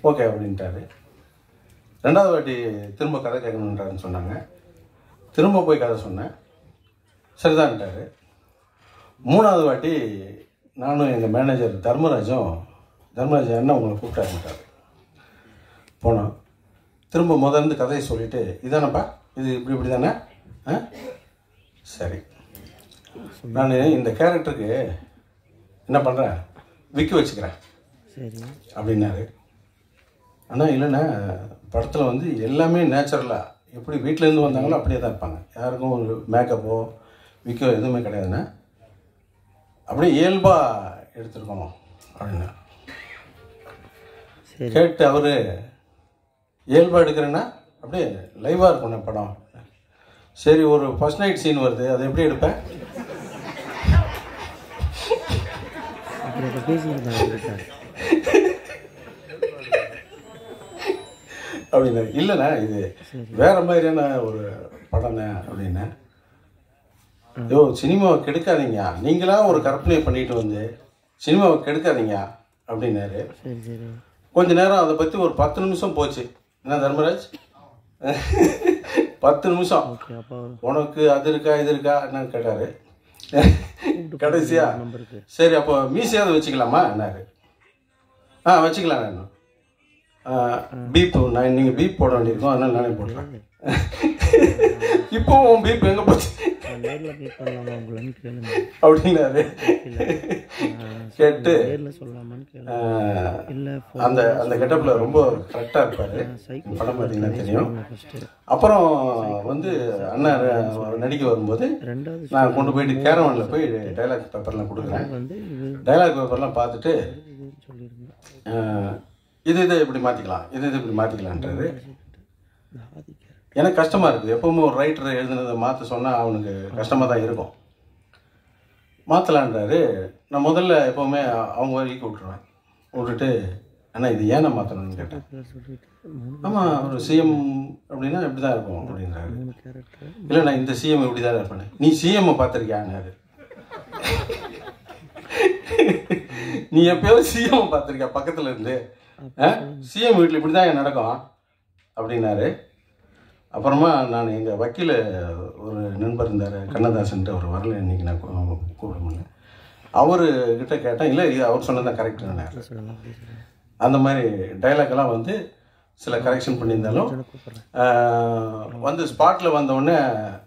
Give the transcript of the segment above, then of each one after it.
Okay அப்படின்ட்டாரு ரெண்டாவது வாட்டி திரும்ப கதை கேட்கணுன்றாருன்னு சொன்னாங்க திரும்ப போய் கதை சொன்னேன் சரிதான்ட்டாரு மூணாவது வாட்டி நானும் எங்கள் மேனேஜர் தர்மராஜும் தர்மராஜ் அண்ணன் உங்களை கூப்பிட்டாருட்டார் போனோம் திரும்ப முதல்ல இருந்து கதையை சொல்லிவிட்டு இதானப்பா இது இப்படி இப்படி தானே ஆ சரி நான் இந்த கேரக்டருக்கு என்ன பண்ணுறேன் விற்க வச்சுக்கிறேன் சரி அப்படின்னாரு ஆனால் இல்லைண்ணா படத்தில் வந்து எல்லாமே நேச்சுரலாக எப்படி வீட்டிலேருந்து வந்தாங்களோ அப்படியே தான் இருப்பாங்க யாருக்கும் ஒரு மேக்கப்போ விற்கோ எதுவுமே கிடையாதுண்ணா அப்படியே இயல்பாக எடுத்துருக்கணும் அப்படின்னா சரி கேட்டு அவரு இயல்பாக எடுக்கிறேன்னா அப்படியே லைவாக இருக்கணும் படம் சரி ஒரு ஃபர்ஸ்ட் நைட் சீன் வருது அதை எப்படி எடுப்பேன் அப்படி அதை பேசியிருந்தாங்க அவர்கிட்ட. அப்படின்னா இல்லைண்ணா இது வேற மாதிரியான ஒரு படம்ண்ணே அப்படின்னேன் யோ சினிமாவை கெடுக்காதீங்க நீங்களா ஒரு கற்பனையை பண்ணிட்டு வந்து சினிமாவை கெடுக்காதீங்க அப்படின்னாரு சரி சரி கொஞ்ச நேரம் அதை பற்றி ஒரு பத்து நிமிஷம் போச்சு என்ன தர்மராஜ் பத்து நிமிஷம் ஓகே அப்போ உனக்கு அது இருக்கா இது இருக்கா என்னன்னு கேட்டாரு கடைசியா நம்பருக்கு சரி அப்போ மீசையாவது வச்சுக்கலாமா என்னாரு ஆ வச்சுக்கலாம் நான் பீப் நான் நீங்கள் பீப் போட வேண்டியிருக்கோம் அதனால நானே போடுறேன் இப்போ உன் பீப் எங்கே போச்சு நான் நேரில் மீட் பண்ணலாமா உங்களான்னு கேளுங்க அப்படின்னாரு கேட்டு நேரில் சொல்லலாமான்னு கேளுங்க ஆ, இல்லை அந்த அந்த கெட்டப்பில் ரொம்ப கரெக்டாக இருப்பார் சைக்கிள் படம் பார்த்தீங்கன்னா தெரியும் ஃபஸ்ட்டு அப்புறம் வந்து அண்ணன் நடிக்க வரும்போது ரெண்டாவது நான் கொண்டு போயிட்டு கேரவனில் போய் டைலாக் பேப்பர்லாம் கொடுக்குறேன் வந்து இது டைலாக் பேப்பர்லாம் பார்த்துட்டு இதுன்னு சொல்லியிருந்தேன் ஆஹ், இது இதை இப்படி மாற்றிக்கலாம் இது இது இப்படி மாற்றிக்கலான்றாரு இந்த ஆதிக்க எனக்கு கஷ்டமாக இருக்குது எப்பவுமே ஒரு ரைட்டர் எழுதுனதை மாற்ற சொன்னால் அவனுக்கு கஷ்டமாக தான் இருக்கும் மாற்றலான்றாரு நான் முதல்ல எப்போவுமே அவங்க வரைக்கும் விட்டுருவேன் விட்டுட்டு அண்ணா இது ஏன் மாற்றணும்னு கேட்டேன் பேர் சொல்லிட்டு மூணு ஆமாம் ஒரு சிஎம் அப்படின்னா இப்படி தான் இருக்கும் அப்படின்றாரு மூணு கேரக்டர் இல்லை நான் இந்த சிஎம் இப்படி தான் இருப்பேன் நீ சிஎம் பார்த்துருக்கியான்னாரு நீ எப்பயாவது சிஎம் பார்த்துருக்கியா பக்கத்தில் இருந்து சிஎம் வீட்டில் இப்படி தான் நடக்கும் அப்படின்னாரு அப்புறமா நான் எங்கள் வக்கீல ஒரு நண்பர் இருந்தார் கண்ணதாசன்ட்டு அவர் வரல இன்னைக்கு நான் கூ- கூப்பிட முடியல அவர் கிட்ட கேட்டேன் இல்லை இது அவர் சொன்னது தான் கரெக்ட் சொல்லலாம் அப்படி சொல்லலாம் அந்த மாதிரி dialogue எல்லாம் வந்து சில கரெக்ஷன் பண்ணியிருந்தாலும் கூப்பிட்றேன் ஆஹ், வந்து ஸ்பாட்டில் வந்தவுடனே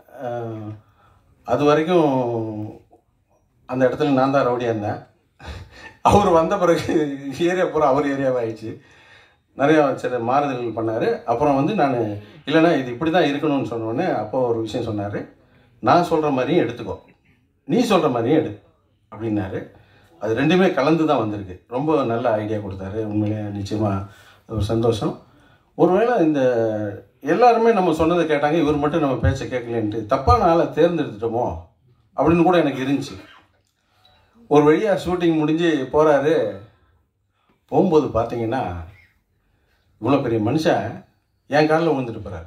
அது வரைக்கும் அந்த இடத்துல நான் தான் ரவுடியாக இருந்தேன் அவர் வந்த பிறகு ஏரியா பூரா அவர் ஏரியாவாகிடுச்சு நிறையா சில மாறுதல்கள் பண்ணார் அப்புறம் வந்து நான் இல்லைண்ணா இது இப்படி தான் இருக்கணும்னு சொன்னோடனே அப்போ ஒரு விஷயம் சொன்னார் நான் சொல்கிற மாதிரியும் எடுத்துக்கோ நீ சொல்கிற மாதிரியும் எடு அப்படின்னாரு அது ரெண்டுமே கலந்து தான் வந்திருக்கு ரொம்ப நல்ல ஐடியா கொடுத்தாரு உண்மையிலே நிச்சயமாக ஒரு சந்தோஷம் ஒருவேளை இந்த எல்லாருமே நம்ம சொன்னதை கேட்டாங்க இவர் மட்டும் நம்ம பேச்சை கேட்கலன்ட்டு தப்பான ஆளை தேர்ந்தெடுத்துட்டோமோ அப்படின்னு கூட எனக்கு இருந்துச்சு ஒரு வழியாக ஷூட்டிங் முடிஞ்சு போகிறாரு போகும்போது பார்த்தீங்கன்னா இவ்வளோ பெரிய மனுஷன் என் காலில் விழுந்துட்டு போகிறாரு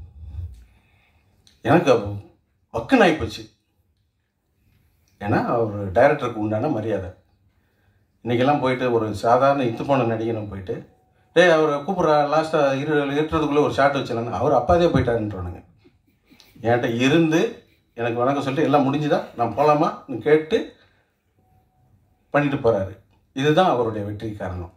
எனக்கு பக்குன்னு ஆகிப்போச்சு ஏன்னா அவர் டைரக்டருக்கு உண்டான மரியாதை இன்றைக்கெல்லாம் போயிட்டு ஒரு சாதாரண இத்து போன நடிகனை போயிட்டு டேய் அவரை கூப்பிட்றா லாஸ்ட்டாக இரு இருட்டுறதுக்குள்ளே ஒரு ஷாட் வச்சிடலாங்க அவர் அப்பாதே போயிட்டாருன்றவனுங்க என்கிட்ட இருந்து எனக்கு வணக்கம் சொல்லிட்டு எல்லாம் முடிஞ்சுதா நான் போகலாமான்னு கேட்டு பண்ணிட்டு போகிறாரு இதுதான் அவருடைய வெற்றி காரணம்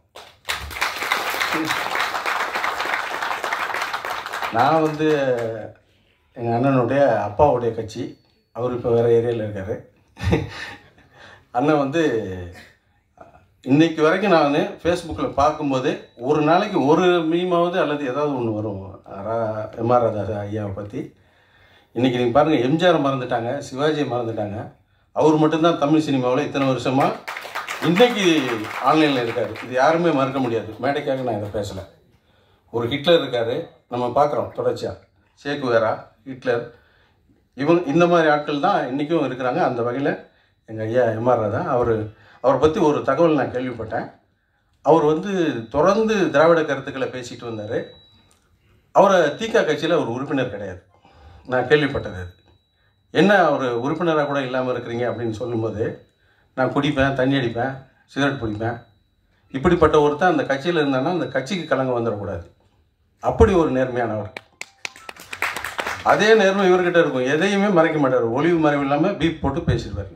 நான் வந்து எங்கள் அண்ணனுடைய அப்பாவுடைய கட்சி அவர் இப்போ வேறு ஏரியாவில் இருக்கார் அண்ணன் வந்து இன்னைக்கு வரைக்கும் நான் ஃபேஸ்புக்கில் பார்க்கும்போது ஒரு நாளைக்கு ஒரு மீமாவது அல்லது ஏதாவது ஒன்று வரும் ரா- எம்ஆர் ராதா ஐயாவை பற்றி இன்றைக்கி நீங்கள் பாருங்கள் எம்ஜிஆர் மறந்துட்டாங்க சிவாஜியை மறந்துட்டாங்க அவர் மட்டும்தான் தமிழ் சினிமாவில் இத்தனை வருஷமாக இன்னைக்கு ஆன்லைனில் இருக்கார் இது யாருமே மறக்க முடியாது மேடைக்காக நான் இதை பேசலை ஒரு ஹிட்லர் இருக்கார் நம்ம பார்க்குறோம் தொடர்ச்சியாக சேக்குவேரா ஹிட்லர் இவங்க இந்த மாதிரி ஆட்கள் தான் இன்றைக்கும் இருக்கிறாங்க அந்த வகையில் எங்கள் ஐயா எம்ஆர் ராதா அவர் அவரை பற்றி ஒரு தகவல் நான் கேள்விப்பட்டேன் அவர் வந்து தொடர்ந்து திராவிட கருத்துக்களை பேசிட்டு வந்தார் அவரை தீகா கட்சியில் ஒரு உறுப்பினர் கிடையாது நான் கேள்விப்பட்டது அது என்ன அவர் உறுப்பினராக கூட இல்லாமல் இருக்கிறீங்க அப்படின்னு சொல்லும்போது நான் குடிப்பேன் தண்ணி அடிப்பேன் சிகரெட் பிடிப்பேன் இப்படிப்பட்ட ஒருத்தன் அந்த கட்சியில் இருந்தான்னா அந்த கட்சிக்கு கலங்க வந்துடக்கூடாது அப்படி ஒரு நேர்மையானவர் அதே நேர்மை இவர்கிட்ட இருக்கும் எதையுமே மறைக்க மாட்டார் ஒளிவு மறைவு இல்லாமல் பீப் போட்டு பேசிடுவார்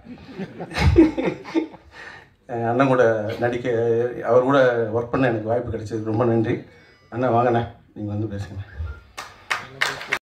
எங்கள் அண்ணன் கூட நடிக்க அவர் கூட ஒர்க் பண்ண எனக்கு வாய்ப்பு கிடைச்சது ரொம்ப நன்றி அண்ணா வாங்கண்ணே நீங்கள் வந்து பேசுங்க